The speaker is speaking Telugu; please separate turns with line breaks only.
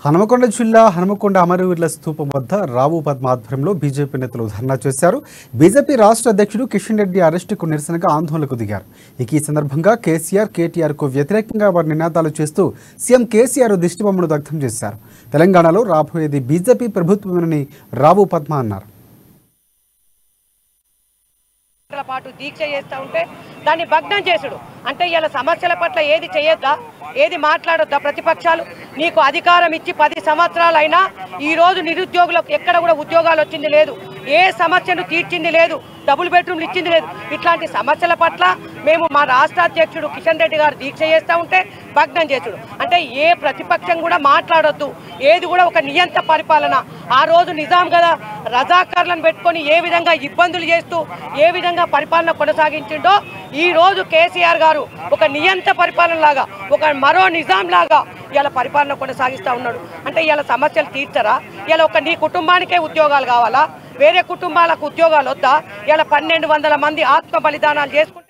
హనుమకొండ జిల్లా హనుమకొండ అమరవీరుల స్థూపం వద్ద రావు పద్మ ఆధ్వర్యంలో బీజేపీ నేతలు ధర్నా చేశారు బీజేపీ రాష్ట్ర అధ్యక్షుడు కిషన్ రెడ్డి అరెస్టుకు నిరసనగా ఆందోళనకు దిగారు ఇక ఈ సందర్భంగా కేసీఆర్ కేటీఆర్ కు వ్యతిరేకంగా వారి నినాదాలు చేస్తూ సీఎం కేసీఆర్ దిష్టిబొమ్మను దగ్ధం చేశారు తెలంగాణలో రాబోయేది బీజేపీ ప్రభుత్వమేనని రావు పద్మ అన్నారు
గంటల పాటు దీక్ష చేస్తూ ఉంటే దాన్ని భగ్నం చేసుడు అంటే ఇలా సమస్యల పట్ల ఏది చేయొద్దా ఏది మాట్లాడొద్దా ప్రతిపక్షాలు నీకు అధికారం ఇచ్చి పది సంవత్సరాలైనా ఈ రోజు నిరుద్యోగులకు ఎక్కడ కూడా ఉద్యోగాలు వచ్చింది లేదు ఏ సమస్యను తీర్చింది లేదు డబుల్ బెడ్రూమ్లు ఇచ్చింది లేదు ఇట్లాంటి సమస్యల పట్ల మేము మా రాష్ట్ర అధ్యక్షుడు కిషన్ రెడ్డి గారు దీక్ష చేస్తూ ఉంటే భగ్నం చేసుడు అంటే ఏ ప్రతిపక్షం కూడా మాట్లాడొద్దు ఏది కూడా ఒక నియంత పరిపాలన ఆ రోజు నిజాం కదా రజాకార్లను పెట్టుకొని ఏ విధంగా ఇబ్బందులు చేస్తూ ఏ విధంగా పరిపాలన కొనసాగించిండో ఈ రోజు కేసీఆర్ గారు ఒక నియంత పరిపాలన లాగా ఒక మరో నిజాం లాగా ఇలా పరిపాలన కొనసాగిస్తూ ఉన్నాడు అంటే ఇలా సమస్యలు తీర్చరా ఇలా ఒక నీ కుటుంబానికే ఉద్యోగాలు కావాలా వేరే కుటుంబాలకు ఉద్యోగాలు వద్దా ఇలా పన్నెండు వందల మంది ఆత్మ బలిదానాలు చేసుకుంటూ